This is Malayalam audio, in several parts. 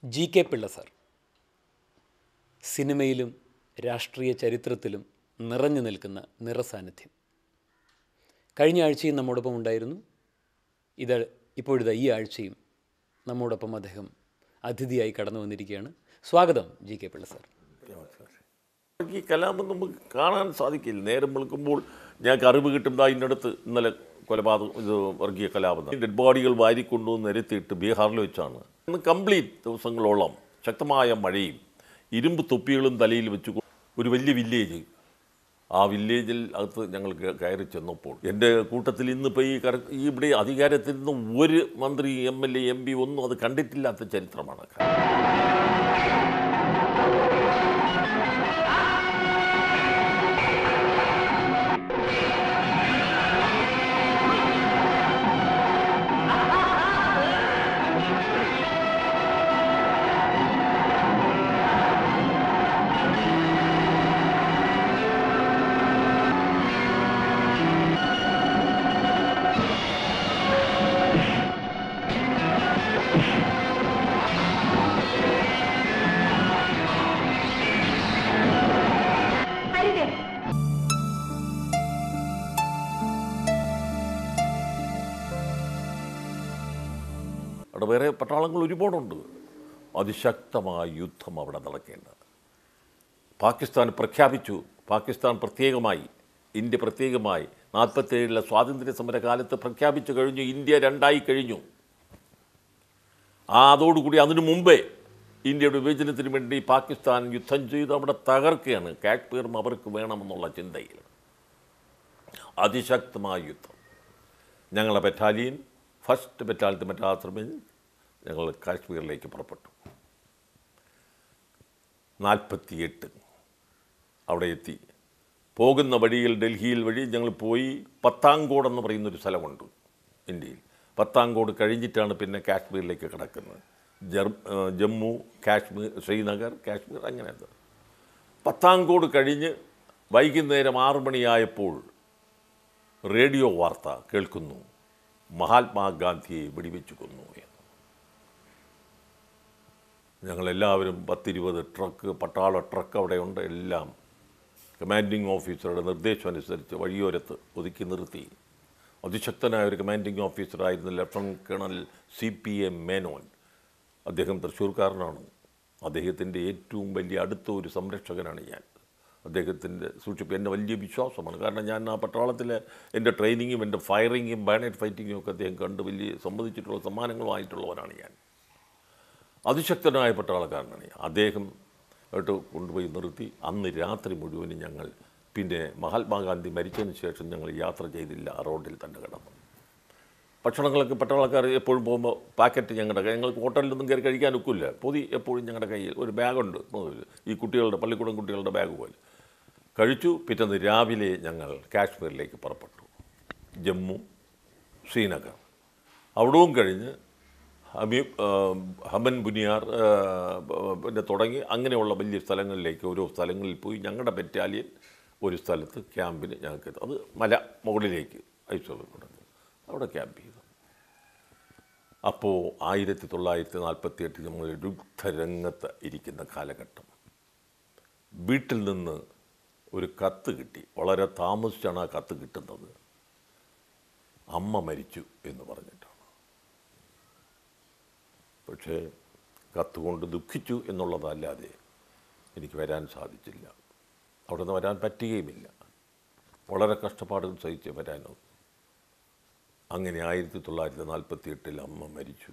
ജി കെ പിള്ള സാർ സിനിമയിലും രാഷ്ട്രീയ ചരിത്രത്തിലും നിറഞ്ഞു നിൽക്കുന്ന നിറസാന്നിധ്യം കഴിഞ്ഞ ആഴ്ചയും നമ്മോടൊപ്പം ഉണ്ടായിരുന്നു ഇത് ഇപ്പോഴിതാ ഈ ആഴ്ചയും നമ്മോടൊപ്പം അദ്ദേഹം അതിഥിയായി കടന്നു വന്നിരിക്കുകയാണ് സ്വാഗതം ജി കെ പിള്ള സാർ ഈ കലാപം നമുക്ക് കാണാൻ സാധിക്കില്ല നേരം വെളുക്കുമ്പോൾ ഞങ്ങൾക്ക് അറിവ് കിട്ടും ദാ ഇന്നടത്ത് ഇന്നലെ കൊലപാതകം ഇത് വർഗീയ കലാപം ഡെഡ് ബോഡികൾ വാരിക്കൊണ്ടുവന്ന് നിരത്തിയിട്ട് ബീഹാറിൽ വെച്ചാണ് ഇന്ന് കംപ്ലീറ്റ് ദിവസങ്ങളോളം ശക്തമായ മഴയും ഇരുമ്പ് തൊപ്പികളും തലയിൽ വെച്ച് കൊ- ഒരു വലിയ വില്ലേജ് ആ വില്ലേജിൽ അകത്ത് ഞങ്ങൾ ക- കയറി ചെന്നപ്പോൾ എൻ്റെ കൂട്ടത്തിൽ ഇന്നിപ്പോൾ ഈ കര ഈ ഇവിടെ അധികാരത്തിൽ നിന്ന് ഒരു മന്ത്രി M L A M P ഒന്നും അത് കണ്ടിട്ടില്ലാത്ത ചരിത്രമാണ് ഹരിതേ അവിടെ വേറെ പട്ടാളങ്ങൾ ഒരുപാടുണ്ട് അതിശക്തമായ യുദ്ധം അവിടെ നടക്കേണ്ടത് പാകിസ്ഥാൻ പ്രഖ്യാപിച്ചു പാകിസ്ഥാൻ പ്രത്യേകമായി ഇന്ത്യ പ്രത്യേകമായി നാൽപ്പത്തേഴിലെ സ്വാതന്ത്ര്യ സമര കാലത്ത് പ്രഖ്യാപിച്ചു കഴിഞ്ഞു ഇന്ത്യ രണ്ടായി കഴിഞ്ഞു ആ അതോടുകൂടി അതിനു മുമ്പേ ഇന്ത്യയുടെ വിഭജനത്തിന് വേണ്ടി പാകിസ്ഥാൻ യുദ്ധം ചെയ്ത് അവിടെ തകർക്കുകയാണ് കാശ്മീറും അവർക്ക് വേണമെന്നുള്ള ചിന്തയിൽ അതിശക്തമായ യുദ്ധം ഞങ്ങളുടെ ബറ്റാലിയൻ ഫസ്റ്റ് ബറ്റാലിയൻ മറ്റാശ്രമിൽ ഞങ്ങൾ കാശ്മീരിലേക്ക് പുറപ്പെട്ടു നാൽപ്പത്തിയെട്ട് അവിടെ എത്തി പോകുന്ന വഴിയിൽ ഡൽഹിയിൽ വഴി ഞങ്ങൾ പോയി പത്താങ്കോട് എന്ന് പറയുന്നൊരു സ്ഥലമുണ്ട് ഇന്ത്യയിൽ പത്താങ്കോട് കഴിഞ്ഞിട്ടാണ് പിന്നെ കാശ്മീരിലേക്ക് കിടക്കുന്നത് ജർ ഏഹ് ജമ്മു കാശ്മീർ ശ്രീനഗർ കാശ്മീർ അങ്ങനെ പത്താങ്കോട് കഴിഞ്ഞ് വൈകുന്നേരം ആറു മണിയായപ്പോൾ റേഡിയോ വാർത്ത കേൾക്കുന്നു മഹാത്മാഗാന്ധിയെ വെടിവെച്ചു കൊന്നു എന്ന് ഞങ്ങളെല്ലാവരും പത്തിരുപത് ട്രക്ക് പട്ടാള ട്രക്ക് അവിടെയുണ്ട് എല്ലാം കമാൻഡിംഗ് ഓഫീസറുടെ നിർദ്ദേശം അനുസരിച്ച് വഴിയോരത്ത് ഒതുക്കി നിർത്തി അതിശക്തനായ ഒരു കമാൻഡിംഗ് ഓഫീസറായിരുന്ന lieutenant colonel C P M Menon അദ്ദേഹം തൃശ്ശൂർക്കാരനാണ് അദ്ദേഹത്തിൻ്റെ ഏറ്റവും വലിയ അടുത്ത ഒരു സംരക്ഷകനാണ് ഞാൻ അദ്ദേഹത്തിൻ്റെ സൂക്ഷിപ്പ് എൻ്റെ വലിയ വിശ്വാസമാണ് കാരണം ഞാൻ ആ പട്ടാളത്തിലെ എൻ്റെ ട്രെയിനിങ്ങും എൻ്റെ ഫയറിങ്ങും ബാനറ്റ് ഫൈറ്റിങ്ങും ഒക്കെ അദ്ദേഹം കണ്ട് വലിയ സമ്മതിച്ചിട്ടുള്ള സമ്മാനങ്ങളുമായിട്ടുള്ളവരാണ് ഞാൻ അതിശക്തനായ പട്ടാളക്കാരനാണ് ഞാൻ. അദ്ദേഹം ആയിട്ട് കൊണ്ടുപോയി നിർത്തി അന്ന് രാത്രി മുഴുവനും ഞങ്ങൾ പിന്നെ മഹാത്മാഗാന്ധി മരിച്ചതിന് ശേഷം ഞങ്ങൾ യാത്ര ചെയ്തില്ല ആ റോഡിൽ തന്നെ കിടന്നു ഭക്ഷണങ്ങളൊക്കെ പട്ടാളക്കാർ എപ്പോഴും പോകുമ്പോൾ പാക്കറ്റ് ഞങ്ങളുടെ കയ്യിൽ ഞങ്ങൾക്ക് ഹോട്ടലിലൊന്നും കയറി കഴിക്കാൻ ഒക്കില്ല പൊതി എപ്പോഴും ഞങ്ങളുടെ കയ്യിൽ ഒരു ബാഗുണ്ട് ഈ കുട്ടികളുടെ പള്ളിക്കൂടം കുട്ടികളുടെ ബാഗ് പോലെ കഴിച്ചു പിറ്റേന്ന് രാവിലെ ഞങ്ങൾ കാശ്മീരിലേക്ക് പുറപ്പെട്ടു ജമ്മു ശ്രീനഗർ അവിടവും കഴിഞ്ഞ് ഹമീ ആ, ഹമൻ ബുനിയാർ ആ, പിന്നെ തുടങ്ങി അങ്ങനെയുള്ള വലിയ സ്ഥലങ്ങളിലേക്ക് ഓരോ സ്ഥലങ്ങളിൽ പോയി ഞങ്ങളുടെ ബറ്റാലിയൻ ഒരു സ്ഥലത്ത് ക്യാമ്പിന് ഞങ്ങൾക്ക് അത് മല മുകളിലേക്ക് അയച്ചു കൊടുത്തു അവിടെ ക്യാമ്പ് ചെയ്തു അപ്പോൾ ആയിരത്തി തൊള്ളായിരത്തി നാൽപ്പത്തി എട്ടിൽ നമ്മൾ യുദ്ധരംഗത്ത് ഇരിക്കുന്ന കാലഘട്ടം വീട്ടിൽ നിന്ന് ഒരു കത്ത് കിട്ടി വളരെ താമസിച്ചാണ് ആ കത്ത് കിട്ടുന്നത് അമ്മ മരിച്ചു എന്ന് പറഞ്ഞിട്ടാണ് പക്ഷേ കത്തുകൊണ്ട് ദുഃഖിച്ചു എന്നുള്ളതല്ലാതെ എനിക്ക് വരാൻ സാധിച്ചില്ല അവിടെ നിന്ന് വരാൻ പറ്റുകയുമില്ല വളരെ കഷ്ടപ്പാടുകൾ സഹിച്ച് വരാനോ അങ്ങനെ ആയിരത്തി തൊള്ളായിരത്തി നാൽപ്പത്തി എട്ടിൽ അമ്മ മരിച്ചു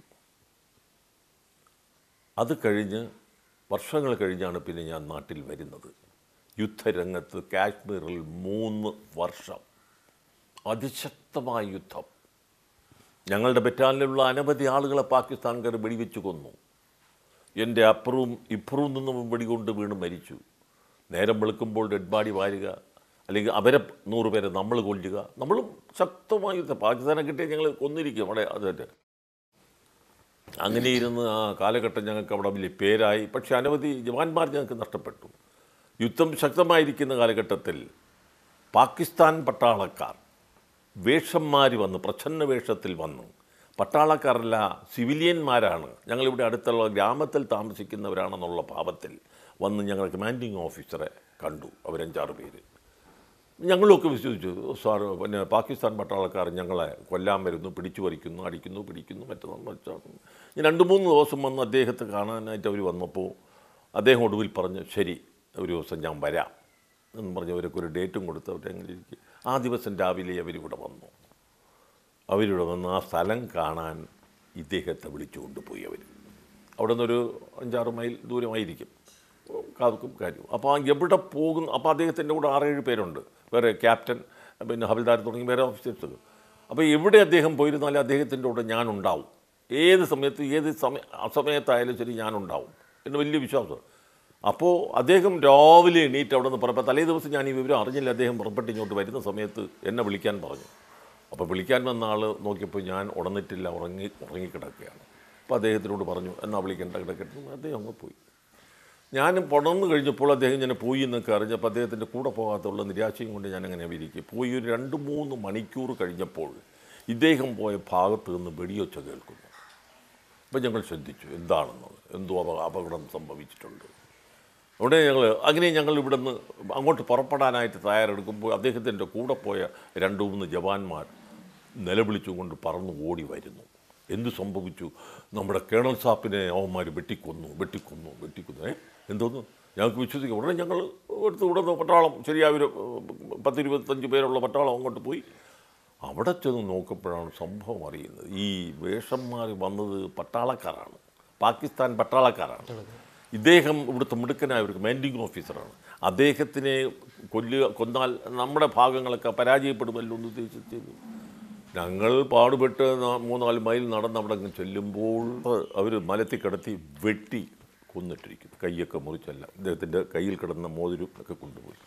അത് കഴിഞ്ഞ് വർഷങ്ങൾ കഴിഞ്ഞാണ് പിന്നെ ഞാൻ നാട്ടിൽ വരുന്നത് യുദ്ധരംഗത്ത് കാശ്മീരിൽ മൂന്ന് വർഷം അതിശക്തമായ യുദ്ധം ഞങ്ങളുടെ ബറ്റാലിലുള്ള അനവധി ആളുകളെ പാകിസ്ഥാൻകാർ വെടിവെച്ച് കൊന്നു എൻ്റെ അപ്പുറവും ഇപ്പുറവും നിന്നും വെടികൊണ്ട് വീണ് മരിച്ചു നേരം വെളുക്കുമ്പോൾ ഡെഡ് ബാഡി വാരുക അല്ലെങ്കിൽ അവരെ നൂറ് പേരെ നമ്മൾ കൊല്ലുക നമ്മളും ശക്തമായ യുദ്ധം പാകിസ്ഥാനെ കിട്ടിയ ഞങ്ങൾ കൊന്നിരിക്കും അവിടെ അതിൻ്റെ അങ്ങനെ ഇരുന്ന് ആ കാലഘട്ടം ഞങ്ങൾക്ക് അവിടെ വലിയ പേരായി പക്ഷേ അനവധി ജവാന്മാർ ഞങ്ങൾക്ക് നഷ്ടപ്പെട്ടു യുദ്ധം ശക്തമായിരിക്കുന്ന കാലഘട്ടത്തിൽ പാകിസ്ഥാൻ പട്ടാളക്കാർ വേഷന്മാർ വന്ന് പ്രച്ഛന്ന വേഷത്തിൽ വന്ന് പട്ടാളക്കാരല്ല സിവിലിയന്മാരാണ് ഞങ്ങളിവിടെ അടുത്തുള്ള ഗ്രാമത്തിൽ താമസിക്കുന്നവരാണെന്നുള്ള ഭാവത്തിൽ വന്ന് ഞങ്ങൾ കമാൻഡിങ് ഓഫീസറെ കണ്ടു അവരഞ്ചാറ് പേര് ഞങ്ങളൊക്കെ വിശ്വസിച്ചു സാർ പിന്നെ പാകിസ്ഥാൻ പട്ടാളക്കാർ ഞങ്ങളെ കൊല്ലാൻ വരുന്നു പിടിച്ചു പറിക്കുന്നു അടിക്കുന്നു പിടിക്കുന്നു മറ്റൊന്നും മറിച്ചാക്കുന്നു ഞാൻ രണ്ട് മൂന്ന് ദിവസം വന്ന് അദ്ദേഹത്തെ കാണാനായിട്ട് അവർ വന്നപ്പോൾ അദ്ദേഹം ഒടുവിൽ പറഞ്ഞു ശരി ഒരു ദിവസം ഞാൻ വരാം എന്ന് പറഞ്ഞ് അവരൊക്കെ ഒരു ഡേറ്റും കൊടുത്ത് അവരുടെ അങ്ങനെ ഇരിക്കുക ആ ദിവസം രാവിലെ അവരിവിടെ വന്നു അവരിവിടെ വന്ന് ആ സ്ഥലം കാണാൻ ഇദ്ദേഹത്തെ വിളിച്ചു കൊണ്ടുപോയി അവർ അവിടെ നിന്നൊരു അഞ്ചാറ് മൈൽ ദൂരമായിരിക്കും കാതുക്കും കാര്യവും അപ്പോൾ ആ എവിടെ പോകുന്നു അപ്പോൾ അദ്ദേഹത്തിൻ്റെ കൂടെ ആറേഴ് പേരുണ്ട് വേറെ ക്യാപ്റ്റൻ പിന്നെ ഹവിൽദാർ തുടങ്ങി വേറെ ഓഫീസേഴ്സ് അപ്പോൾ എവിടെ അദ്ദേഹം പോയിരുന്നാലും അദ്ദേഹത്തിൻ്റെ കൂടെ ഞാനുണ്ടാവും ഏത് സമയത്ത് ഏത് സമയ അസമയത്തായാലും ശരി ഞാനുണ്ടാവും എന്ന് വലിയ വിശ്വാസം അപ്പോൾ അദ്ദേഹം രാവിലെ എണീറ്റ് അവിടെ നിന്ന് പുറപ്പെട്ട തലേ ദിവസം ഞാൻ ഈ വിവരം അറിഞ്ഞില്ല അദ്ദേഹം പുറപ്പെട്ട് ഇങ്ങോട്ട് വരുന്ന സമയത്ത് എന്നെ വിളിക്കാൻ പറഞ്ഞു അപ്പോൾ വിളിക്കാൻ വന്ന ആൾ നോക്കിയപ്പോൾ ഞാൻ ഉടന്നിട്ടില്ല ഉറങ്ങി ഉറങ്ങിക്കിടക്കുകയാണ് അപ്പോൾ അദ്ദേഹത്തിനോട് പറഞ്ഞു എന്നാൽ വിളിക്കേണ്ട കിടക്കട്ടെ എന്ന് അദ്ദേഹം അങ്ങ് പോയി ഞാൻ പുണർന്നു കഴിഞ്ഞപ്പോൾ അദ്ദേഹം ഞാൻ പോയി എന്നൊക്കെ അറിഞ്ഞപ്പോൾ അദ്ദേഹത്തിൻ്റെ കൂടെ പോകാത്തുള്ള നിരാശയും കൊണ്ട് ഞാൻ അങ്ങനെ ഇരിക്കും പോയി ഒരു രണ്ട് മൂന്ന് മണിക്കൂർ കഴിഞ്ഞപ്പോൾ ഇദ്ദേഹം പോയ ഭാഗത്ത് നിന്ന് വെടിയൊച്ച കേൾക്കുന്നു അപ്പം ഞങ്ങൾ ശ്രദ്ധിച്ചു എന്താണെന്നത് എന്തോ അപ അപകടം സംഭവിച്ചിട്ടുണ്ട് അവിടെ ഞങ്ങൾ അങ്ങനെ ഞങ്ങൾ ഇവിടെ നിന്ന് അങ്ങോട്ട് പുറപ്പെടാനായിട്ട് തയ്യാറെടുക്കുമ്പോൾ അദ്ദേഹത്തിൻ്റെ കൂടെ പോയ രണ്ട് മൂന്ന് ജവാന്മാർ നിലവിളിച്ചുകൊണ്ട് പറന്ന് ഓടി വരുന്നു എന്ത് സംഭവിച്ചു നമ്മുടെ കേണൽ സാപ്പിനെ അവന്മാർ വെട്ടിക്കൊന്നു വെട്ടിക്കൊന്നു വെട്ടിക്കൊന്നു ഏ എന്തോന്ന് ഞങ്ങൾക്ക് വിശ്വസിക്കാം ഉടനെ ഞങ്ങൾ എടുത്ത് ഉടനെ പട്ടാളം ശരിയായ ഒരു പത്തിരുപത്തഞ്ച് പേരുള്ള പട്ടാളം അങ്ങോട്ട് പോയി അവിടെ ചെന്ന് നോക്കുമ്പോഴാണ് സംഭവം അറിയുന്നത് ഈ വേഷന്മാർ വന്നത് പട്ടാളക്കാരാണ് പാകിസ്ഥാൻ പട്ടാളക്കാരാണ് ഇദ്ദേഹം ഇവിടുത്തെ മിടുക്കനായ ഒരു കമാൻഡിങ് ഓഫീസറാണ് അദ്ദേഹത്തിനെ കൊല്ലുക കൊന്നാൽ നമ്മുടെ ഭാഗങ്ങളൊക്കെ പരാജയപ്പെടുമല്ലോ എന്ന് ഉദ്ദേശിച്ച് ഞങ്ങൾ പാടുപെട്ട് നാ- മൂന്നാല് മൈൽ നടന്ന് അവിടെ അങ്ങ് ചെല്ലുമ്പോൾ അവർ മലത്തിൽ കിടത്തി വെട്ടി കൊന്നിട്ടിരിക്കുന്നു കൈയൊക്കെ മുറിച്ചല്ല അദ്ദേഹത്തിൻ്റെ കയ്യിൽ കിടന്ന മോതിരം ഒക്കെ കൊണ്ടുപോയി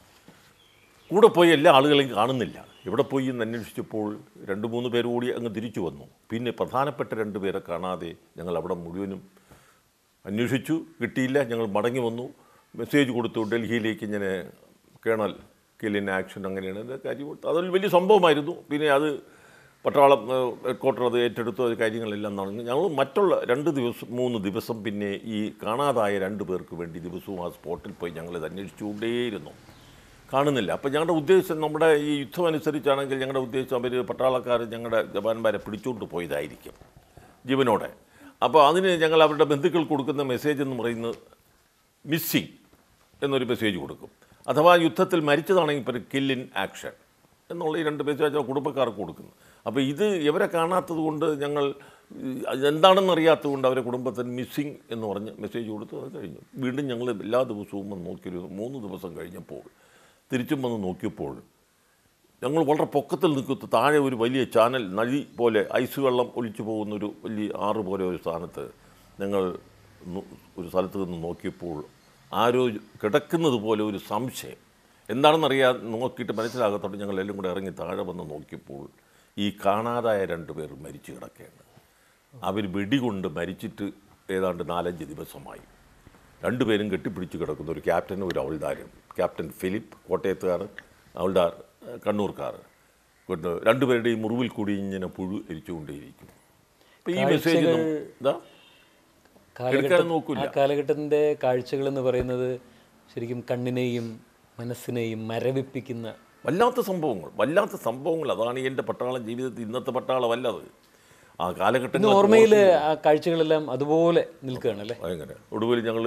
കൂടെ പോയ എല്ലാ ആളുകളെയും കാണുന്നില്ല എവിടെ പോയി എന്ന് അന്വേഷിച്ചപ്പോൾ രണ്ട് മൂന്ന് പേര് കൂടി അങ്ങ് തിരിച്ചു വന്നു പിന്നെ പ്രധാനപ്പെട്ട രണ്ട് പേരെ കാണാതെ ഞങ്ങൾ അവിടെ മുഴുവനും അന്വേഷിച്ചു കിട്ടിയില്ല ഞങ്ങൾ മടങ്ങി വന്നു മെസ്സേജ് കൊടുത്തു ഡൽഹിയിലേക്ക് ഇങ്ങനെ കേണൽ കില്ലിൻ ആക്ഷൻ അങ്ങനെയാണ് എൻ്റെ കാര്യം കൊടുത്തു അതൊരു വലിയ സംഭവമായിരുന്നു പിന്നെ അത് പട്ടാളം ഹെഡ് ക്വാർട്ടർ അത് ഏറ്റെടുത്തു അത് കാര്യങ്ങളെല്ലാം നടന്നു ഞങ്ങൾ മറ്റുള്ള രണ്ട് ദിവസം മൂന്ന് ദിവസം പിന്നെ ഈ കാണാതായ രണ്ട് പേർക്ക് വേണ്ടി ദിവസവും ആ സ്പോട്ടിൽ പോയി ഞങ്ങളിത് അന്വേഷിച്ചുകൊണ്ടേയിരുന്നു കാണുന്നില്ല അപ്പോൾ ഞങ്ങളുടെ ഉദ്ദേശം നമ്മുടെ ഈ യുദ്ധം അനുസരിച്ചാണെങ്കിൽ ഞങ്ങളുടെ ഉദ്ദേശം അവർ പട്ടാളക്കാർ ഞങ്ങളുടെ ജവാന്മാരെ പിടിച്ചുകൊണ്ട് പോയതായിരിക്കും ജീവനോടെ അപ്പോൾ അതിന് ഞങ്ങൾ അവരുടെ ബന്ധുക്കൾ കൊടുക്കുന്ന മെസ്സേജ് എന്ന് പറയുന്നത് മിസ്സിങ് എന്നൊരു മെസ്സേജ് കൊടുക്കും അഥവാ യുദ്ധത്തിൽ മരിച്ചതാണെങ്കിൽ ഇപ്പോൾ കിൽ ഇൻ ആക്ഷൻ എന്നുള്ള ഈ രണ്ട് മെസ്സേജ് കുടുംബക്കാർക്ക് കൊടുക്കുന്നു അപ്പോൾ ഇത് ഇവരെ കാണാത്തത് കൊണ്ട് ഞങ്ങൾ എന്താണെന്ന് അറിയാത്തത് കൊണ്ട് അവരെ കുടുംബത്തിന് മിസ്സിങ് എന്ന് പറഞ്ഞ് മെസ്സേജ് കൊടുത്തു അത് കഴിഞ്ഞു വീണ്ടും ഞങ്ങൾ എല്ലാ ദിവസവും വന്ന് നോക്കിയൊരു മൂന്ന് ദിവസം കഴിഞ്ഞപ്പോൾ തിരിച്ചും വന്ന് നോക്കിയപ്പോൾ ഞങ്ങൾ വളരെ പൊക്കത്തിൽ നിൽക്കുന്ന താഴെ ഒരു വലിയ ചാനൽ നഴി പോലെ ഐസ് വെള്ളം ഒലിച്ചു പോകുന്ന ഒരു വലിയ ആറ് പോലെ ഒരു സ്ഥാനത്ത് ഞങ്ങൾ നു- ഒരു സ്ഥലത്ത് നിന്ന് നോക്കിയപ്പോൾ ആരോ കിടക്കുന്നത് പോലെ ഒരു സംശയം എന്താണെന്നറിയാൻ നോക്കിയിട്ട് മനസ്സിലാകത്തോട്ട് ഞങ്ങൾ എല്ലാം കൂടെ ഇറങ്ങി താഴെ വന്ന് നോക്കിയപ്പോൾ ഈ കാണാതായ രണ്ട് പേർ മരിച്ചു കിടക്കുകയാണ് അവർ വെടികൊണ്ട് മരിച്ചിട്ട് ഏതാണ്ട് നാലഞ്ച് ദിവസമായി രണ്ടുപേരും കെട്ടിപ്പിടിച്ച് കിടക്കുന്ന ഒരു ക്യാപ്റ്റനും ഒരു അവൾദാരും ക്യാപ്റ്റൻ ഫിലിപ്പ് കോട്ടയത്തുകാരൻ അവൾദാർ ഏഹ്, കണ്ണൂർക്കാരൻ കൊണ്ട് രണ്ടുപേരുടെയും മുറിവിൽ കൂടി ഇങ്ങനെ പുഴു എരിച്ചുകൊണ്ടേയിരിക്കും അപ്പോൾ ഈ മെസ്സേജ് കാഴ്ചകൾ- എന്താ കാലഘട്ടം എടുക്കാനും നോക്കൂല. ആ കാലഘട്ടത്തിൻ്റെ കാഴ്ചകൾ എന്ന് പറയുന്നത് ശരിക്കും കണ്ണിനെയും മനസ്സിനെയും മരവിപ്പിക്കുന്ന വല്ലാത്ത സംഭവങ്ങൾ വല്ലാത്ത സംഭവങ്ങൾ അതാണ് എൻ്റെ പട്ടാളം ജീവിതത്തിൽ ഇന്നത്തെ പട്ടാളമല്ല അത് ആ കാലഘട്ടത്തിൽ ഇന്ന് ഓർമ്മയിൽ ആ കാഴ്ചകളെല്ലാം അതുപോലെ നിൽക്കുകയാണ് അല്ലേ ഭയങ്കര ഒടുവിൽ ഞങ്ങൾ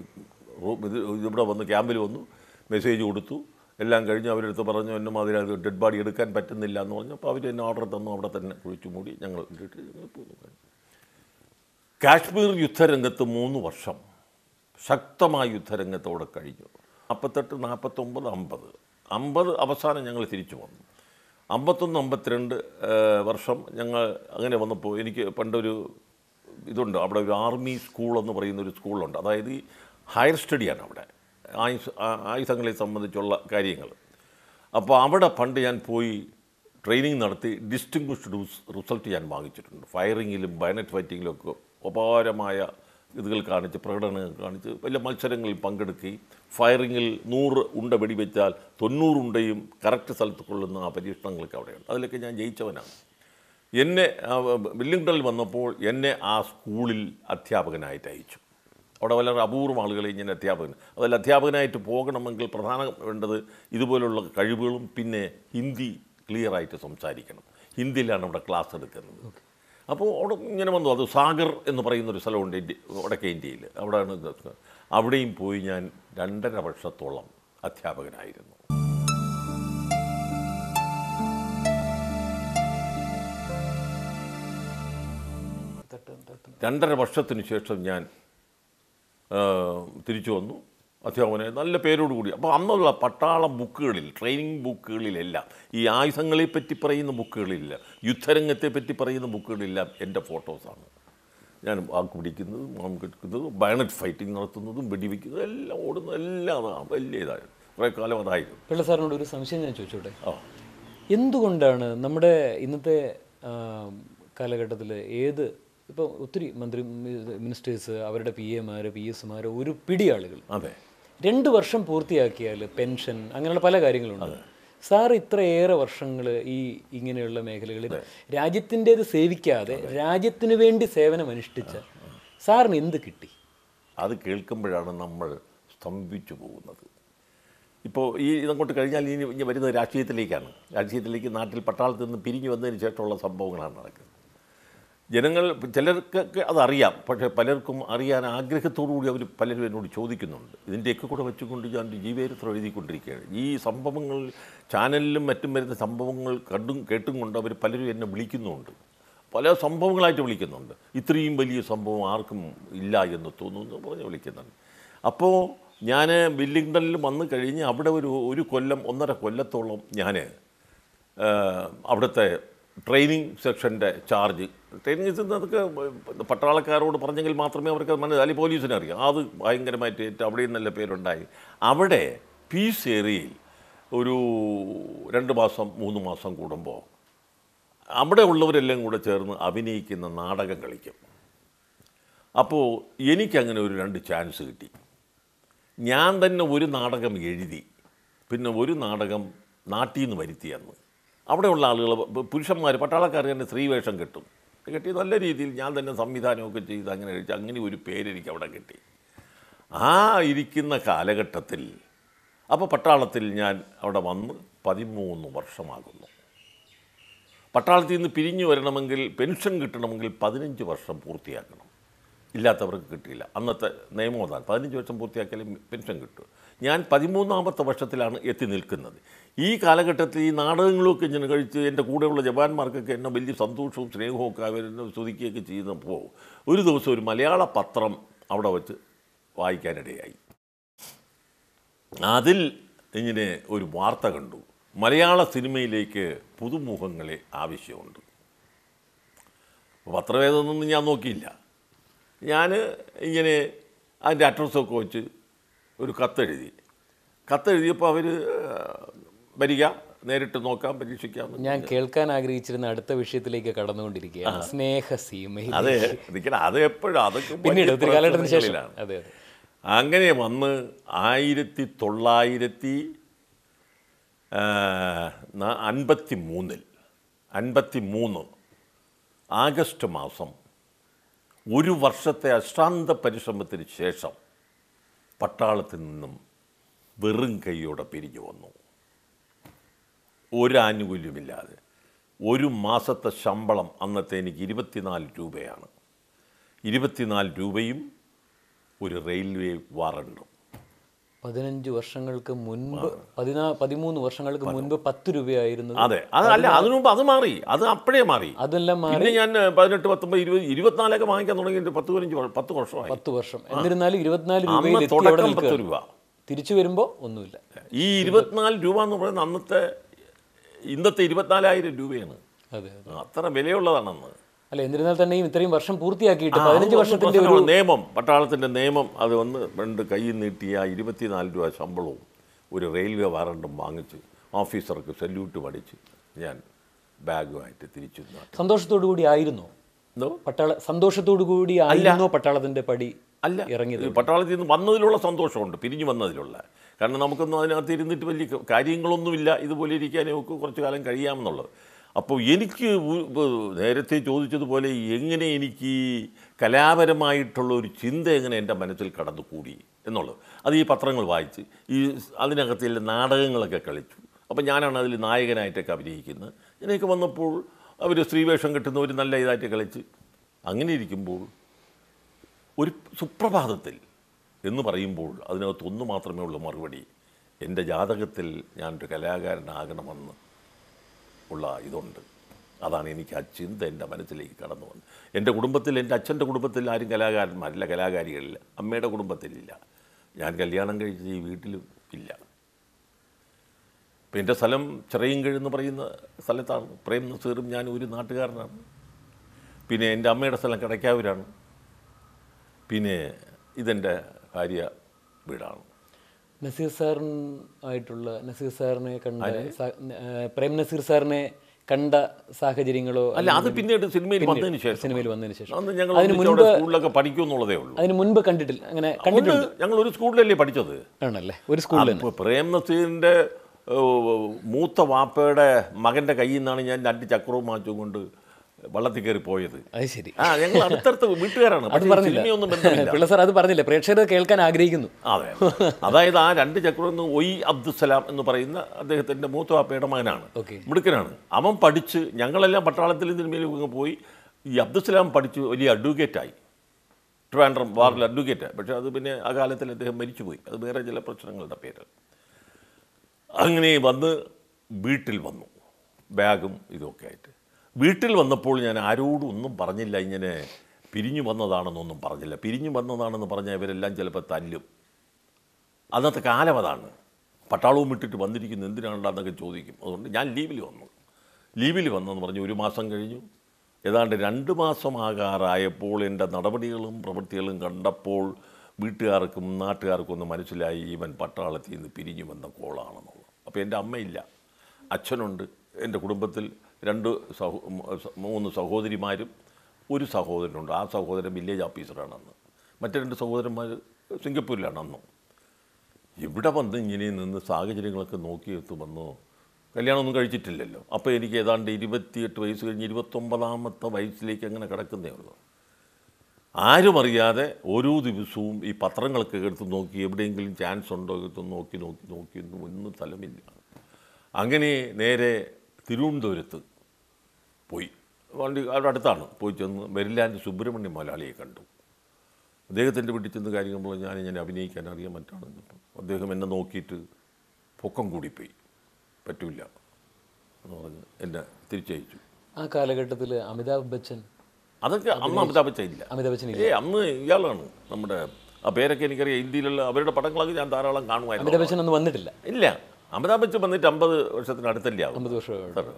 ഇത് ഇവിടെ വന്ന് ക്യാമ്പിൽ വന്നു മെസ്സേജ് കൊടുത്തു എല്ലാം കഴിഞ്ഞ് അവരെടുത്ത് പറഞ്ഞു എന്നെ മാതിരി അത് ഡെഡ് ബോഡി എടുക്കാൻ പറ്റുന്നില്ല എന്ന് പറഞ്ഞു അപ്പോൾ അവർ എന്നെ ഓർഡർ തന്നു അവിടെ തന്നെ കുഴിച്ചു മൂടി ഞങ്ങൾ ഇട്ടിട്ട് ഞങ്ങൾ പോന്നു കാശ്മീർ യുദ്ധരംഗത്ത് മൂന്ന് വർഷം ശക്തമായ യുദ്ധരംഗത്തോടെ കഴിഞ്ഞു നാൽപ്പത്തെട്ട് നാൽപ്പത്തൊമ്പത് അമ്പത് അമ്പത് അവസാനം ഞങ്ങൾ തിരിച്ചു വന്നു അമ്പത്തൊന്ന് അമ്പത്തിരണ്ട് ഏഹ്, വർഷം ഞങ്ങൾ അങ്ങനെ വന്നപ്പോൾ എനിക്ക് പണ്ടൊരു ഇതുണ്ട് അവിടെ ഒരു ആർമി സ്കൂൾ എന്ന് പറയുന്ന ഒരു സ്കൂളുണ്ട് അതായത് ഈ ഹയർ സ്റ്റഡിയാണ് അവിടെ ആയുസ് ആ- ആയുധങ്ങളെ സംബന്ധിച്ചുള്ള കാര്യങ്ങൾ അപ്പോൾ അവിടെ പണ്ട് ഞാൻ പോയി ട്രെയിനിങ് നടത്തി ഡിസ്റ്റിങ്വിഷ്ഡ് റിസൾട്ട് ഞാൻ വാങ്ങിച്ചിട്ടുണ്ട് ഫയറിങ്ങിലും ബയനറ്റ് ഫൈറ്റിങ്ങിലും ഒക്കെ അപാരമായ ഇതുകൾ കാണിച്ച് പ്രകടനങ്ങൾ കാണിച്ച് വലിയ മത്സരങ്ങളിൽ പങ്കെടുക്കുകയും ഫയറിങ്ങിൽ നൂറ് ഉണ്ട വെടിവെച്ചാൽ തൊണ്ണൂറ് ഉണ്ടയും കറക്റ്റ് സ്ഥലത്ത് കൊള്ളുന്ന ആ പരീക്ഷണങ്ങളൊക്കെ അവിടെയുണ്ട് അതിലൊക്കെ ഞാൻ ജയിച്ചവനാണ് എന്നെ ആ, വില്ലിംഗ്ടണിൽ വന്നപ്പോൾ എന്നെ ആ സ്കൂളിൽ അധ്യാപകനായിട്ട് അയച്ചു അവിടെ വളരെ അപൂർവം ആളുകളെ ഇങ്ങനെ അധ്യാപകൻ അതിൽ അധ്യാപകനായിട്ട് പോകണമെങ്കിൽ പ്രധാനം വേണ്ടത് ഇതുപോലുള്ള കഴിവുകളും പിന്നെ ഹിന്ദി ക്ലിയറായിട്ട് സംസാരിക്കണം ഹിന്ദിയിലാണ് അവിടെ ക്ലാസ് എടുക്കുന്നത് അപ്പോൾ അവിടെ ഇങ്ങനെ വന്നു അത് സാഗർ എന്ന് പറയുന്ന ഒരു സ്ഥലമുണ്ട് ഇന്ത്യ വടക്കേ ഇന്ത്യയിൽ അവിടെയാണ് ഇത്. അവിടെയും പോയി ഞാൻ രണ്ടര വർഷത്തോളം അധ്യാപകനായിരുന്നു രണ്ടര വർഷത്തിന് ശേഷം ഞാൻ ആ, തിരിച്ചു വന്നു അധ്യാപകനെ നല്ല പേരോടുകൂടി അപ്പോൾ അന്നുള്ള പട്ടാള ബുക്കുകളിൽ ട്രെയിനിങ് ബുക്കുകളിലെല്ലാം ഈ ആയുധങ്ങളെ പറ്റി പറയുന്ന ബുക്കുകളില്ല യുദ്ധരംഗത്തെ പറ്റി പറയുന്ന ബുക്കുകളിലെല്ലാം എൻ്റെ ഫോട്ടോസാണ് ഞാൻ വാക്ക് പിടിക്കുന്നതും മാം കെടുക്കുന്നതും ബയണറ്റ് ഫൈറ്റിംഗ് നടത്തുന്നതും വെടിവെക്കുന്നതും എല്ലാം ഓടുന്നതും എല്ലാം അതാണ് വലിയ ഇതായിരുന്നു കുറേ കാലം അതായിരുന്നു പിള്ള സാറിനോട് ഒരു സംശയം ഞാൻ ചോദിച്ചോട്ടെ ആ എന്തുകൊണ്ടാണ് നമ്മുടെ ഇന്നത്തെ കാലഘട്ടത്തിൽ ഏത് ഇപ്പോൾ ഒത്തിരി മന്ത്രി മിനിസ്റ്റേഴ്സ് അവരുടെ പി എമാർ പി എസ്മാർ ഒരു പിടി ആളുകൾ അതെ രണ്ട് വർഷം പൂർത്തിയാക്കിയാൽ പെൻഷൻ അങ്ങനെയുള്ള പല കാര്യങ്ങളുണ്ട് സാർ ഇത്രയേറെ വർഷങ്ങൾ ഈ ഇങ്ങനെയുള്ള മേഖലകളിൽ രാജ്യത്തിൻ്റേത് സേവിക്കാതെ രാജ്യത്തിന് വേണ്ടി സേവനം അനുഷ്ഠിച്ച സാറിന് എന്ത് കിട്ടി അത് കേൾക്കുമ്പോഴാണ് നമ്മൾ സ്തംഭിച്ചു പോകുന്നത് ഇപ്പോൾ ഈ ഇതങ്ങോട്ട് കഴിഞ്ഞാൽ ഇനി ഇനി വരുന്നത് രാഷ്ട്രീയത്തിലേക്കാണ് രാഷ്ട്രീയത്തിലേക്ക് നാട്ടിൽ പട്ടാളത്തിൽ നിന്ന് പിരിഞ്ഞു വന്നതിന് ശേഷമുള്ള സംഭവങ്ങളാണ് നടക്കുന്നത് ജനങ്ങൾ ചിലർക്കൊക്കെ അതറിയാം പക്ഷേ പലർക്കും അറിയാൻ ആഗ്രഹത്തോടു കൂടി അവർ പലരും എന്നോട് ചോദിക്കുന്നുണ്ട് ഇതിൻ്റെയൊക്കെ കൂടെ വെച്ചുകൊണ്ട് ഞാൻ ഒരു ജീവചരിത്രം എഴുതിക്കൊണ്ടിരിക്കുകയാണ് ഈ സംഭവങ്ങൾ ചാനലിലും മറ്റും വരുന്ന സംഭവങ്ങൾ കണ്ടും കേട്ടും കൊണ്ട് അവർ പലരും എന്നെ വിളിക്കുന്നുണ്ട് പല സംഭവങ്ങളായിട്ട് വിളിക്കുന്നുണ്ട് ഇത്രയും വലിയ സംഭവം ആർക്കും ഇല്ല എന്ന് തോന്നുന്നു എന്ന് പറഞ്ഞ് വിളിക്കുന്നുണ്ട് അപ്പോൾ ഞാൻ വില്ലിംഗ്ടണിൽ വന്നു കഴിഞ്ഞ് അവിടെ ഒരു ഒരു കൊല്ലം ഒന്നര കൊല്ലത്തോളം ഞാൻ അവിടുത്തെ ട്രെയിനിങ് സെക്ഷൻ്റെ ചാർജ് ട്രെയിനിങ് അതൊക്കെ പട്ടാളക്കാരോട് പറഞ്ഞെങ്കിൽ മാത്രമേ അവർക്ക് മനസ്സിലായി അല്ലെങ്കിൽ പോലീസിനെ അറിയാം അത് ഭയങ്കരമായിട്ട് ഏറ്റവും അവിടെയും നല്ല പേരുണ്ടായി അവിടെ പീസ് ഏരിയയിൽ ഒരു രണ്ട് മാസം മൂന്ന് മാസം കൂടുമ്പോൾ അവിടെ ഉള്ളവരെല്ലാം കൂടെ ചേർന്ന് അഭിനയിക്കുന്ന നാടകം കളിക്കും അപ്പോൾ എനിക്കങ്ങനെ ഒരു രണ്ട് ചാൻസ് കിട്ടി ഞാൻ തന്നെ ഒരു നാടകം എഴുതി പിന്നെ ഒരു നാടകം നാട്ടിൽ നിന്ന് വരുത്തി അന്ന് അവിടെയുള്ള ആളുകൾ പുരുഷന്മാർ പട്ടാളക്കാർ തന്നെ സ്ത്രീവേഷം കെട്ടും കെട്ടി നല്ല രീതിയിൽ ഞാൻ തന്നെ സംവിധാനമൊക്കെ ചെയ്ത് അങ്ങനെ കഴിച്ച് അങ്ങനെ ഒരു പേരെനിക്ക് അവിടെ കിട്ടി ആ ഇരിക്കുന്ന കാലഘട്ടത്തിൽ അപ്പോൾ പട്ടാളത്തിൽ ഞാൻ അവിടെ വന്ന് പതിമൂന്ന് വർഷമാകുന്നു പട്ടാളത്തിൽ നിന്ന് പിരിഞ്ഞു വരണമെങ്കിൽ പെൻഷൻ കിട്ടണമെങ്കിൽ പതിനഞ്ച് വർഷം പൂർത്തിയാക്കണം ഇല്ലാത്തവർക്ക് കിട്ടിയില്ല അന്നത്തെ നിയമം അതാണ് പതിനഞ്ച് വർഷം പൂർത്തിയാക്കിയാലേ പെൻഷൻ കിട്ടും ഞാൻ പതിമൂന്നാമത്തെ വർഷത്തിലാണ് എത്തി നിൽക്കുന്നത് ഈ കാലഘട്ടത്തിൽ ഈ നാടകങ്ങളൊക്കെ ഇങ്ങനെ കഴിച്ച് എൻ്റെ കൂടെയുള്ള ജവാന്മാർക്കൊക്കെ എന്നെ വലിയ സന്തോഷവും സ്നേഹവും ഒക്കെ അവരെന്നെ സ്തുതിക്കുകയൊക്കെ ചെയ്യുന്നപ്പോൾ ഒരു ദിവസം ഒരു മലയാള പത്രം അവിടെ വെച്ച് വായിക്കാനിടയായി അതിൽ ഇങ്ങനെ ഒരു വാർത്ത കണ്ടു മലയാള സിനിമയിലേക്ക് പുതുമുഖങ്ങളെ ആവശ്യമുണ്ട് പത്രവേദമൊന്നും ഞാൻ നോക്കിയില്ല ഞാൻ ഇങ്ങനെ അതിൻ്റെ അഡ്രസ്സൊക്കെ വെച്ച് ഒരു കത്തെഴുതി കത്തെഴുതിയപ്പോൾ അവർ വരിക നേരിട്ട് നോക്കാം പരീക്ഷിക്കാം ഞാൻ കേൾക്കാൻ ആഗ്രഹിച്ചിരുന്ന അടുത്ത വിഷയത്തിലേക്ക് കടന്നുകൊണ്ടിരിക്കുകയാണ് സ്നേഹസീമയിൽ അതെ നിൽക്കണം അത് എപ്പോഴും അതൊക്കെ വലിയ പിന്നീട് ഒത്തിരി കാലഘട്ടത്തിന് ശേഷം പ്രശ്നങ്ങളിലാണ്. അതെ അതെ അങ്ങനെ വന്ന് ആയിരത്തി തൊള്ളായിരത്തി അൻപത്തി മൂന്നിൽ അൻപത്തി മൂന്ന് ആഗസ്റ്റ് മാസം ഒരു വർഷത്തെ അശ്രാന്ത പരിശ്രമത്തിന് ശേഷം പട്ടാളത്തിൽ നിന്നും വെറും കൈയോടെ പിരിഞ്ഞു വന്നു ഒരു ആനുകൂല്യമില്ലാതെ ഒരു മാസത്തെ ശമ്പളം അന്നത്തെ എനിക്ക് ഇരുപത്തിനാല് രൂപയാണ് ഇരുപത്തിനാല് രൂപയും ഒരു റെയിൽവേ വാറണ്ടും പതിനഞ്ച് വർഷങ്ങൾക്ക് മുൻപ് പതിനാ പതിമൂന്ന് വർഷങ്ങൾക്ക് മുൻപ് പത്ത് രൂപയായിരുന്നത് അതെ അത് അല്ല അതിനു മുമ്പ് അത് മാറി അത് അപ്പോഴേ മാറി അതെല്ലാം മാറി പിന്നെ ഞാൻ പതിനെട്ട് പത്തൊമ്പത് ഇരുപത് ഇരുപത്തിനാലൊക്കെ വാങ്ങിക്കാൻ തുടങ്ങിയിട്ട് പത്ത് പതിനഞ്ച് വർ- പത്ത് വർഷമായി പത്ത് വർഷം എന്നിരുന്നാലും ഇരുപത്തിനാല് അന്ന് രൂപയിൽ എത്തി അവിടെ തുടക്കം പത്ത് നിൽക്കുക രൂപ തിരിച്ചു വരുമ്പോൾ ഒന്നുമില്ല ഈ ഇരുപത്തിനാല് രൂപ എന്ന് പറയുന്നത് അന്നത്തെ ഇന്നത്തെ ഇരുപത്തിനാലായിരം രൂപയാണ് അതെ അതെ അത്ര വിലയുള്ളതാണ് അന്ന് അല്ല എന്നിരുന്നാൽ തന്നെയും ഇത്രയും വർഷം പൂർത്തിയാക്കിയിട്ട് ആ, പതിനഞ്ച് അത് വർഷത്തിന്റെ ഒരു പ്രശ്നമാണ്. നിയമം പട്ടാളത്തിൻ്റെ നിയമം അത് വന്ന് രണ്ട് കയ്യിൽ നീട്ടിയ ആ ഇരുപത്തിനാല് രൂപ ശമ്പളവും ഒരു റെയിൽവേ വാറണ്ടും വാങ്ങിച്ച് ഓഫീസർക്ക് സല്യൂട്ട് പഠിച്ച് ഞാൻ ബാഗുമായിട്ട് തിരിച്ചു നാട്ടിൽ. സന്തോഷത്തോടു കൂടി ആയിരുന്നോ എന്തോ പട്ടാള സന്തോഷത്തോടു കൂടി ആയിരുന്നോ പട്ടാളത്തിന്റെ പടി അല്ല ഇറങ്ങിയത് ഈ പട്ടാളത്തിൽ നിന്ന് വന്നതിലുള്ള സന്തോഷമുണ്ട് പിരിഞ്ഞു വന്നതിലുള്ള കാരണം നമുക്കൊന്നും അതിനകത്ത് ഇരുന്നിട്ട് വലിയ ക- കാര്യങ്ങളൊന്നുമില്ല ഇതുപോലെ ഇരിക്കാനേ ഒക്കെ കുറച്ച് കാലം കഴിയാമെന്നുള്ളത് അപ്പോൾ എനിക്ക് ഉ- ഉ- നേരത്തെ ചോദിച്ചതുപോലെ എങ്ങനെ എനിക്ക് ഈ കലാപരമായിട്ടുള്ള ഒരു ചിന്ത എങ്ങനെ എൻ്റെ മനസ്സിൽ കടന്നുകൂടി എന്നുള്ളത് അത് ഈ പത്രങ്ങൾ വായിച്ച് ഈ അതിനകത്തുള്ള നാടകങ്ങളൊക്കെ കളിച്ചു അപ്പം ഞാനാണ് അതിൽ നായകനായിട്ടൊക്കെ അഭിനയിക്കുന്നത് ഇതിനൊക്കെ വന്നപ്പോൾ അവർ സ്ത്രീവേഷം കെട്ടുന്ന ഒരു നല്ല ഇതായിട്ട് കളിച്ച് അങ്ങനെ ഇരിക്കുമ്പോൾ ഒരു സുപ്രഭാതത്തിൽ എന്ന് പറയുമ്പോൾ അതിനകത്ത് ഒന്ന് മാത്രമേ ഉള്ളൂ മറുപടി എൻ്റെ ജാതകത്തിൽ ഞാനൊരു കലാകാരനാകണമെന്ന് ഉള്ള ഇതുണ്ട് അതാണ് എനിക്ക് ആ ചിന്ത എൻ്റെ മനസ്സിലേക്ക് കടന്നു വന്നത് എൻ്റെ കുടുംബത്തിൽ എൻ്റെ അച്ഛൻ്റെ കുടുംബത്തിൽ ആരും കലാകാരന്മാരില്ല കലാകാരികളില്ല അമ്മയുടെ കുടുംബത്തിലില്ല ഞാൻ കല്യാണം കഴിച്ച ഈ വീട്ടിലും ഇല്ല ഇപ്പം എൻ്റെ സ്ഥലം ചിറയിൻകീഴ് എന്ന് പറയുന്ന സ്ഥലത്താണ് പ്രേം നസീറും ഞാൻ ഒരു നാട്ടുകാരനാണ് പിന്നെ എൻ്റെ അമ്മയുടെ സ്ഥലം കിടക്കാവൂരാണ് പിന്നെ ഇതെൻ്റെ ഭാര്യ വീടാണ് നസീർ സാറിൻ ആയിട്ടുള്ള നസീർ സാറിനെ കണ്ട സാ- ഏഹ് പ്രേം നസീർ സാറിനെ കണ്ട സാഹചര്യങ്ങളോ അല്ല അത് പിന്നീട് സിനിമയിൽ വന്നതിന് ശേഷം സിനിമയിൽ വന്നതിന് ശേഷം അന്ന് ഞങ്ങൾ അതിന് ഒന്നിച്ച് അവിടെ സ്കൂളിലൊക്കെ പഠിക്കും എന്നുള്ളതേ ഉള്ളൂ അതിന് മുൻപ് കണ്ടിട്ടില്ല അങ്ങനെ ഉണ്ട് കണ്ടിട്ടുണ്ട് ഞങ്ങൾ ഒരു സ്കൂളിലല്ലേ പഠിച്ചത് ആണല്ലേ ഒരു സ്കൂളിൽ തന്നെ അപ്പോൾ പ്രേം നസീറിൻ്റെ ഏഹ്, മൂത്ത വാപ്പയുടെ മകൻ്റെ കയ്യിൽ നിന്നാണ് ഞാൻ രണ്ട് ചക്രവും മാച്ചും കൊണ്ട് വള്ളത്തിൽ കയറി പോയത് അത് ശരി ആ ഞങ്ങൾ അടുത്തടുത്ത് വീട്ടുകാരാണ് അത് പക്ഷേ പറഞ്ഞില്ല സിനിമയൊന്നും ബന്ധമില്ല പിള്ള സാർ അത് പറഞ്ഞില്ല പ്രേക്ഷകർ കേൾക്കാൻ ആഗ്രഹിക്കുന്നു അതെ അതായത് ആ രണ്ട് ചക്രം എന്ന് ഒയ് അബ്ദുസലാം എന്ന് പറയുന്ന അദ്ദേഹത്തിൻ്റെ മൂത്ത വാപ്പയുടെ മകനാണ് ഓക്കെ മിടുക്കനാണ് അവൻ പഠിച്ച് ഞങ്ങളെല്ലാം പട്ടാളത്തിൽ സിനിമയിലൊക്കെ പോയി ഈ അബ്ദുസലാം പഠിച്ച് വലിയ അഡ്വക്കേറ്റായി ട്രിവാൻഡ്രം വാറിൽ അഡ്വക്കേറ്റ് പക്ഷേ അത് പിന്നെ ആ കാലത്തിൽ അദ്ദേഹം മരിച്ചുപോയി അത് വേറെ ചില പ്രശ്നങ്ങളുടെ പേര് അങ്ങനെ വന്ന് വീട്ടിൽ വന്നു ബാഗും ഇതൊക്കെ ആയിട്ട് വീട്ടിൽ വന്നപ്പോൾ ഞാൻ ആരോടും ഒന്നും പറഞ്ഞില്ല ഇങ്ങനെ പിരിഞ്ഞു വന്നതാണെന്നൊന്നും പറഞ്ഞില്ല പിരിഞ്ഞു വന്നതാണെന്ന് പറഞ്ഞാൽ ഇവരെല്ലാം ചിലപ്പോൾ തല്ലും അന്നത്തെ കാലം അതാണ് പട്ടാളവും വിട്ടിട്ട് വന്നിരിക്കുന്നു എന്തിനാണെന്നൊക്കെ ചോദിക്കും അതുകൊണ്ട് ഞാൻ ലീവിൽ വന്നു ലീവിൽ വന്നെന്ന് പറഞ്ഞു ഒരു മാസം കഴിഞ്ഞു ഏതാണ്ട് രണ്ട് മാസമാകാറായപ്പോൾ എൻ്റെ നടപടികളും പ്രവൃത്തികളും കണ്ടപ്പോൾ വീട്ടുകാർക്കും നാട്ടുകാർക്കും ഒന്ന് മനസ്സിലായി ഇവൻ പട്ടാളത്തിൽ നിന്ന് പിരിഞ്ഞു വന്ന കോളാണെന്നുള്ളത് അപ്പോൾ എൻ്റെ അമ്മയില്ല അച്ഛനുണ്ട് എൻ്റെ കുടുംബത്തിൽ രണ്ട് സഹോ മൂന്ന് സഹോദരിമാരും ഒരു സഹോദരനുണ്ട് ആ സഹോദരൻ വില്ലേജ് ഓഫീസറാണ് അന്ന് മറ്റു രണ്ട് സഹോദരന്മാർ സിംഗപ്പൂരിലാണ് അന്നും ഇവിടെ വന്ന് ഇങ്ങനെ നിന്ന് സാഹചര്യങ്ങളൊക്കെ നോക്കിയെത്ത് വന്നു കല്യാണമൊന്നും കഴിച്ചിട്ടില്ലല്ലോ അപ്പോൾ എനിക്ക് ഏതാണ്ട് ഇരുപത്തിയെട്ട് വയസ്സ് കഴിഞ്ഞ് ഇരുപത്തൊമ്പതാമത്തെ വയസ്സിലേക്ക് അങ്ങനെ കിടക്കുന്നേ ഉള്ളൂ ആരും അറിയാതെ ഓരോ ദിവസവും ഈ പത്രങ്ങളൊക്കെ എടുത്ത് നോക്കി എവിടെയെങ്കിലും ചാൻസ് ഉണ്ടോ എടുത്ത് നോക്കി നോക്കി നോക്കി ഒന്നും ഒന്നും സ്ഥലമില്ല അങ്ങനെ നേരെ തിരുവനന്തപുരത്ത് പോയി വണ്ടി അവിടെ അടുത്താണ് പോയി ചെന്ന് മെരിലാൻഡ് സുബ്രഹ്മണ്യം മലയാളിയെ കണ്ടു അദ്ദേഹത്തിൻ്റെ വീട്ടിൽ ചെന്ന് കാര്യങ്ങൾ ഞാൻ ഇങ്ങനെ അഭിനയിക്കാൻ അറിയാൻ മറ്റാണ് അദ്ദേഹം എന്നെ നോക്കിയിട്ട് പൊക്കം കൂടിപ്പോയി പറ്റൂല എന്ന് പറഞ്ഞ് എന്നെ തിരിച്ചയച്ചു ആ കാലഘട്ടത്തിൽ അമിതാഭ് ബച്ചൻ അതൊക്കെ അന്ന് അമിതാഭ് ബച്ചൻ ഇല്ല അമിതാഭ് ബച്ചൻ ഇല്ല ഏ അന്ന് ഇയാളാണ് നമ്മുടെ ആ പേരൊക്കെ എനിക്കറിയാം ഇന്ത്യയിലുള്ള അവരുടെ പടങ്ങളൊക്കെ ഞാൻ ധാരാളം കാണുമായിരുന്നു അമിതാഭ് ബച്ചൻ ഒന്നും വന്നിട്ടില്ല ഇല്ല അമിതാഭ് ബച്ചൻ വന്നിട്ട് അമ്പത് വർഷത്തിനടുത്തല്ലേ ആവും അമ്പത് വർഷം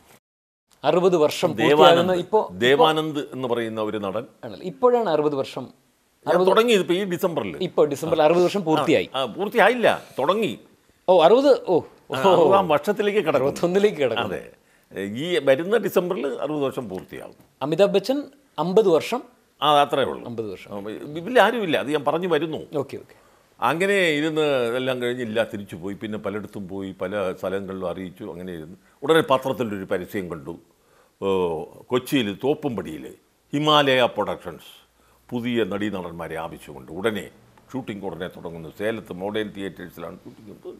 അറുപത് വർഷം പൂർത്തിയാകുന്ന ദേവാനന്ദ് ഇപ്പോ ദേവാനന്ദ് എന്ന് പറയുന്ന ഒരു നടൻ ആണല്ലോ ഇപ്പോഴാണ് അറുപത് വർഷം ഞാൻ തുടങ്ങിയത് ഇപ്പോൾ ഈ ഡിസംബറിൽ ഇപ്പോൾ ഡിസംബറിൽ അറുപത് വർഷം പൂർത്തിയായി ആ പൂർത്തിയായില്ല തുടങ്ങി ഓ അറുപത് ഓ അറുപതാം വർഷത്തിലേക്ക് കിടക്കും അറുപത്തൊന്നിലേക്ക് കിടക്കും അതെ ഈ വരുന്ന ഡിസംബറിൽ അറുപത് വർഷം പൂർത്തിയാകും അമിതാഭ് ബച്ചൻ അമ്പത് വർഷം ആ അത്രേ ഉള്ളൂ അമ്പത് വർഷം ഇതിൽ ആരുമില്ല അത് ഞാൻ പറഞ്ഞു വരുന്നു ഓക്കെ ഓക്കെ അങ്ങനെ ഇരുന്ന് എല്ലാം കഴിഞ്ഞില്ല തിരിച്ചു പോയി പിന്നെ പലയിടത്തും പോയി പല സ്ഥലങ്ങളിലും അറിയിച്ചു അങ്ങനെ ഇരുന്ന് ഉടനെ പത്രത്തിലൊരു പരസ്യം കണ്ടു ഓ, കൊച്ചിയിൽ തോപ്പുംപടിയിൽ ഹിമാലയ പ്രൊഡക്ഷൻസ് പുതിയ നടീനടന്മാരെ ആവശ്യമുണ്ട് ഉടനെ ഷൂട്ടിംഗ് ഉടനെ തുടങ്ങുന്നു സേലത്ത് മോഡേൺ തിയേറ്റേഴ്സിലാണ് ഷൂട്ടിംഗ്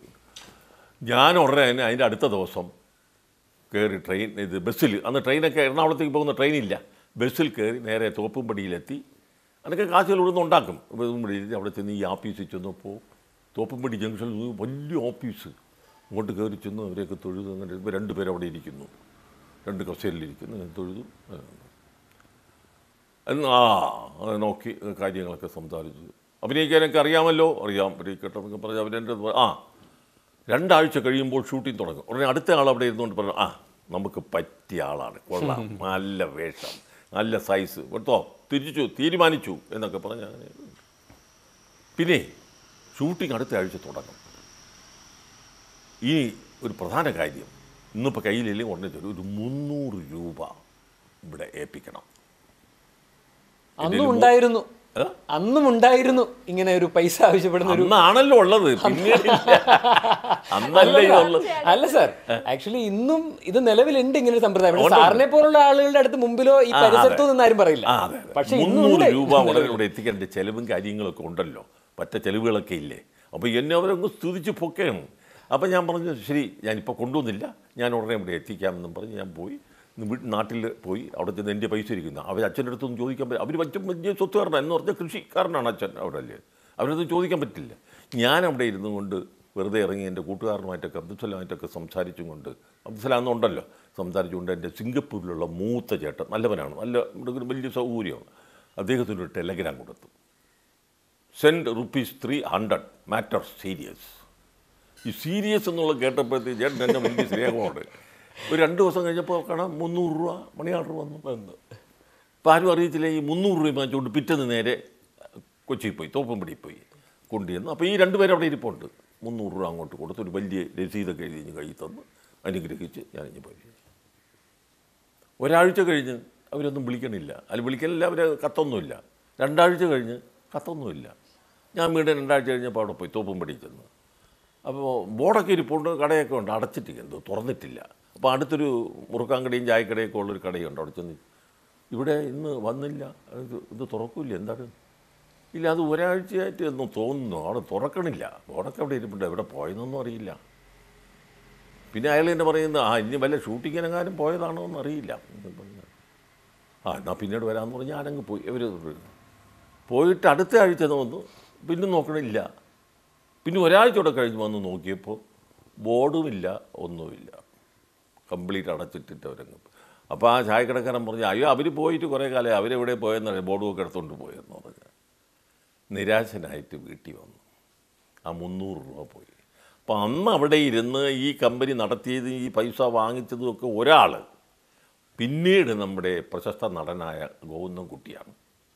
ഞാൻ ഉടനെ തന്നെ അതിൻ്റെ അടുത്ത ദിവസം കയറി ട്രെയിൻ ഇത് ബസ്സിൽ അന്ന് ട്രെയിനൊക്കെ എറണാകുളത്തേക്ക് പോകുന്ന ട്രെയിനില്ല ബസ്സിൽ കയറി നേരെ തോപ്പുംപടിയിലെത്തി അതൊക്കെ കാശുകൾ ഇവിടുന്ന് ഉണ്ടാക്കും തോപ്പുംപടിയിൽ അവിടെ ചെന്ന് ഈ ഓഫീസിൽ ചെന്നപ്പോൾ തോപ്പുംപടി ജംഗ്ഷനിൽ വലിയ ഓഫീസ് അങ്ങോട്ട് കയറി ചെന്ന് അവരെയൊക്കെ തൊഴുതു അങ്ങനെ ഇപ്പോൾ രണ്ട് പേര് അവിടെ ഇരിക്കുന്നു രണ്ട് കസേരയിലിരിക്കുന്നു ഞാൻ തൊഴുതു എന്ന് ആ അത് നോക്കി കാര്യങ്ങളൊക്കെ സംസാരിച്ചു അഭിനയിക്കാനൊക്കെ അറിയാമല്ലോ അറിയാം അഭിനയിക്കട്ടെ എന്നൊക്കെ പറഞ്ഞ് അവരെൻ്റെ ആ രണ്ടാഴ്ച കഴിയുമ്പോൾ ഷൂട്ടിംഗ് തുടങ്ങും ഉടനെ അടുത്ത ആൾ അവിടെ ഇരുന്നുകൊണ്ട് പറഞ്ഞു ആ നമുക്ക് പറ്റിയ ആളാണ് കൊള്ളാം നല്ല വേഷം നല്ല സൈസ് എടുത്തോ തിരിച്ചു തീരുമാനിച്ചു എന്നൊക്കെ പറഞ്ഞ് അങ്ങനെ പിന്നെ ഷൂട്ടിംഗ് അടുത്ത ആഴ്ച തുടങ്ങും ഇനി ഒരു പ്രധാന കാര്യം ഇന്നിപ്പോൾ കയ്യിലില്ലെങ്കിൽ ഉടനെ തരും ഒരു മുന്നൂറ് രൂപ ഇവിടെ ഏൽപ്പിക്കണം അന്നും ഉണ്ടായിരുന്നു ഏ? അന്നും ഉണ്ടായിരുന്നു ഇങ്ങനെ ഒരു പൈസ ആവശ്യപ്പെടുന്ന ഒരു അന്നാണല്ലോ ഉള്ളത് പിന്നീട് ഇല്ല. അന്നല്ല ഇതുള്ളത് അല്ല സാർ ആക്ച്വലി ഇന്നും ഇത് നിലവിലുണ്ട് ഇങ്ങനെ ഒരു സമ്പ്രദായം പക്ഷേ സാറിനെ പോലുള്ള ആളുകളുടെ അടുത്ത് മുമ്പിലോ ഈ പരിസരത്തോ നിന്ന് ആരും പറയില്ല ആ അതെ അതെ. പക്ഷെ മുന്നൂറ് ഇന്നുണ്ട് രൂപ ഉടനെ ഇവിടെ എത്തിക്കേണ്ട ചെലവും കാര്യങ്ങളൊക്കെ ഉണ്ടല്ലോ മറ്റേ ചെലവുകളൊക്കെ ഇല്ലേ അപ്പോൾ എന്നെ അവരങ്ങ് സ്തുതിച്ച് പൊക്കുകയാണ് അപ്പോൾ ഞാൻ പറഞ്ഞു ശരി ഞാനിപ്പോൾ കൊണ്ടുവന്നില്ല ഞാൻ ഉടനെ ഇവിടെ എത്തിക്കാമെന്നും പറഞ്ഞ് ഞാൻ പോയി ഇന്ന് വീട്ടിൽ നാട്ടിൽ പോയി അവിടെ ചെന്ന് എൻ്റെ പൈസ ഇരിക്കുന്നു അവർ അച്ഛൻ്റെ അടുത്തൊന്നും ചോദിക്കാൻ പറ്റില്ല അവർ അച്ഛൻ വലിയ സ്വത്തുകാരനാണ് എന്ന് പറഞ്ഞാൽ കൃഷിക്കാരനാണ് അച്ഛൻ അവിടെ അല്ലേ അവരൊന്നും ചോദിക്കാൻ പറ്റില്ല ഞാൻ അവിടെ ഇരുന്നു കൊണ്ട് വെറുതെ ഇറങ്ങി എൻ്റെ കൂട്ടുകാരനുമായിട്ടൊക്കെ അബ്ദുസലാമായിട്ടൊക്കെ സംസാരിച്ചും കൊണ്ട് അബ്ദുസലാം എന്നുണ്ടല്ലോ സംസാരിച്ചുകൊണ്ട് എൻ്റെ സിംഗപ്പൂരിലുള്ള മൂത്ത ചേട്ടൻ നല്ലവനാണ് നല്ല ഇവിടെ ഒരു വലിയ സൗകര്യമാണ് അദ്ദേഹത്തിനൊരു ടെലഗ്രാം കൊടുത്തു send rupees three hundred matter serious ഈ സീരിയസ് എന്നുള്ള കേട്ടപ്പോഴത്തേക്ക് ചേട്ടൻ എന്നെ വലിയ സ്നേഹമുണ്ട് ഒരു രണ്ട് ദിവസം കഴിഞ്ഞപ്പോൾ കാണാം മുന്നൂറ് രൂപ മണി ഓർഡർ വന്നു വന്നു അപ്പോൾ ആരും അറിയത്തില്ല ഈ മുന്നൂറ് രൂപ വാങ്ങിച്ചുകൊണ്ട് പിറ്റേന്ന് നേരെ കൊച്ചിയിൽ പോയി തോപ്പുംപടി പോയി കൊണ്ടുവന്നു അപ്പോൾ ഈ രണ്ടുപേരും അവിടെ ഇരിപ്പുണ്ട് മുന്നൂറ് രൂപ അങ്ങോട്ട് കൊടുത്ത് ഒരു വലിയ രസീതൊക്കെ എഴുതി ഇഞ്ഞ് കയ്യിൽ തന്ന് അനുഗ്രഹിച്ച് ഞാൻ ഇഞ്ഞ് പോയി ഒരാഴ്ച കഴിഞ്ഞ് അവരൊന്നും വിളിക്കണില്ല അല്ല വിളിക്കലില്ല അവർ കത്തൊന്നുമില്ല രണ്ടാഴ്ച കഴിഞ്ഞ് കത്തൊന്നുമില്ല ഞാൻ വീണ്ടും രണ്ടാഴ്ച കഴിഞ്ഞപ്പോൾ അവിടെ പോയി തോപ്പുംപടി ചെന്ന് അപ്പോൾ ബോർഡൊക്കെ ഇരിപ്പുണ്ട് കടയൊക്കെ ഉണ്ട് അടച്ചിട്ടില്ല എന്തോ തുറന്നിട്ടില്ല അപ്പോൾ അടുത്തൊരു മുറുക്കാങ്കടയും ചായക്കടയൊക്കെ ഉള്ളൊരു കടയുണ്ട് അവിടെ ചെന്ന് ഇവിടെ ഇന്ന് വന്നില്ല ഇത് ഇത് തുറക്കില്ല എന്താണ് ഇല്ല അത് ഒരാഴ്ചയായിട്ട് ഒന്നും തോന്നുന്നു അവിടെ തുറക്കണില്ല ബോർഡൊക്കെ അവിടെ ഇരിപ്പുണ്ട് എവിടെ പോയതെന്നൊന്നും അറിയില്ല പിന്നെ അയാൾ എന്നെ പറയുന്നത് ആ ഇനി വല്ല ഷൂട്ടിങ്ങിനെങ്ങാനും പോയതാണോ എന്ന് അറിയില്ല എന്ന് പറഞ്ഞു. ആ എന്നാൽ പിന്നീട് വരാമെന്ന് പറഞ്ഞ് ഞാനങ്ങ് പോയി ഇവർ പോയിട്ട് അടുത്ത ആഴ്ച വന്നു പിന്നെ നോക്കണില്ല പിന്നെ ഒരാഴ്ച കൂടെ കഴിഞ്ഞ് വന്ന് നോക്കിയപ്പോൾ ബോർഡുമില്ല ഒന്നുമില്ല കംപ്ലീറ്റ് അടച്ചിട്ടിട്ട് അവരങ്ങ് അപ്പോൾ ആ ചായക്കടക്കാരൻ പറഞ്ഞു അയ്യോ അവർ പോയിട്ട് കുറേ കാലം അവരെവിടെ പോയെന്നറിയാം ബോർഡും ഒക്കെ എടുത്തുകൊണ്ട് പോയെന്ന് പറഞ്ഞു നിരാശനായിട്ട് വീട്ടിൽ വന്നു ആ മുന്നൂറ് രൂപ പോയി അപ്പോൾ അന്ന് അവിടെ ഇരുന്ന് ഈ കമ്പനി നടത്തിയതും ഈ പൈസ വാങ്ങിച്ചതും ഒക്കെ ഒരാൾ പിന്നീട് നമ്മുടെ പ്രശസ്ത നടനായ ഗോവിന്ദൻകുട്ടിയാണ്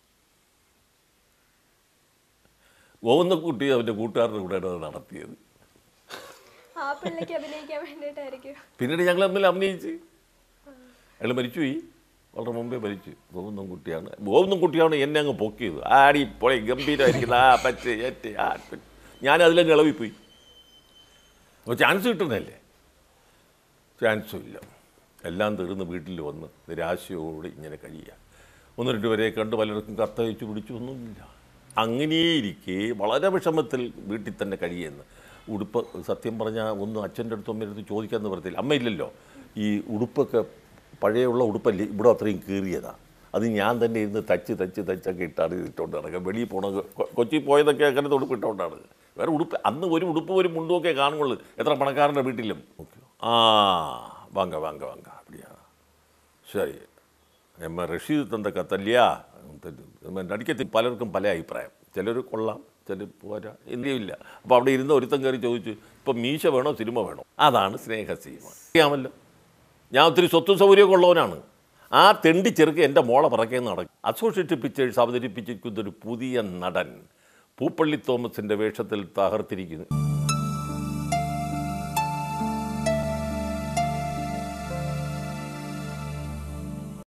ഗോവിന്ദൻകുട്ടി അവൻ്റെ കൂട്ടുകാരുടെ കൂടെയാണ് അത് നടത്തിയത് ആ പിള്ളേക്ക് അഭിനയിക്കാൻ വേണ്ടിയിട്ടായിരിക്കും പിന്നീട് ഞങ്ങൾ തമ്മിൽ അഭിനയിച്ച് അയാൾ മരിച്ചുപോയി വളരെ മുമ്പേ മരിച്ചു ഗോവിന്ദൻകുട്ടിയാണ് ഗോവിന്ദൻകുട്ടിയാണ് എന്നെ അങ്ങ് പൊക്കിയത് ആടി പൊളി ഗംഭീരമായിരിക്കുന്ന ആ പറ്റ് ഏറ്റ് ആ പറ്റ്. ഞാൻ അതിലങ്ങ് ഇളവിപ്പോയി അപ്പോൾ ചാൻസ് കിട്ടുന്നതല്ലേ ചാൻസും ഇല്ല എല്ലാം തീർന്ന് വീട്ടിൽ വന്ന് നിരാശയോടെ ഇങ്ങനെ കഴിയുക ഒന്ന് രണ്ട് പേരെ കണ്ട് പലർക്കും കത്തയച്ചു പിടിച്ചു ഒന്നുമില്ല അങ്ങനെയിരിക്കെ വളരെ വിഷമത്തിൽ വീട്ടിൽ തന്നെ കഴിയുന്നു ഉടുപ്പ് സത്യം പറഞ്ഞാൽ ഒന്നും അച്ഛൻ്റെ അടുത്തും അമ്മയുടെ അടുത്ത് ചോദിക്കാൻ നിവർത്തില്ല അമ്മയില്ലല്ലോ ഈ ഉടുപ്പൊക്കെ പഴയുള്ള ഉടുപ്പല്ലേ ഇവിടെ അത്രയും കീറിയതാണ് അത് ഞാൻ തന്നെ ഇരുന്ന് തച്ച് തച്ച് തച്ചൊക്കെ ഇട്ടാണ് ഇട്ടുകൊണ്ട് നടക്കുക വെളിയിൽ പോണ കൊ- കൊച്ചി പോയതൊക്കെ അങ്ങനത്തെ ഉടുപ്പ് ഇട്ടുകൊണ്ടാണ് വേറെ ഉടുപ്പ് അന്ന് ഒരു ഉടുപ്പ് ഒരു മുണ്ടുമൊക്കെ കാണുള്ളൂ എത്ര പണക്കാരൻ്റെ വീട്ടിലും ആ വാങ്ക വാങ്ക വാങ്ക അപ്പടിയാ ശരി എമ്മ റഷീദ് തന്ന കത്തല്ല നടിക്കത്തിൽ പലർക്കും പല അഭിപ്രായം ചിലർ കൊള്ളാം ചിലർ പോരാ എന്തിയുമില്ല അപ്പോൾ അവിടെ ഇരുന്ന് ഒരുത്തം കയറി ചോദിച്ചു ഇപ്പം മീശ വേണോ സിനിമ വേണോ അതാണ് സ്നേഹസീമ അറിയാമല്ലോ ഞാൻ ഒത്തിരി സ്വത്തും സൗകര്യമൊക്കെ ഉള്ളവനാണ് ആ തെണ്ടി ചെറുക്ക് എൻ്റെ മോളെ പറക്കേ നടക്കും അസോസിയേറ്റ് പിക്ചേഴ്സ് അവതരിപ്പിച്ചിരിക്കുന്ന ഒരു പുതിയ നടൻ പൂപ്പള്ളി തോമസിൻ്റെ വേഷത്തിൽ തകർത്തിരിക്കുന്നു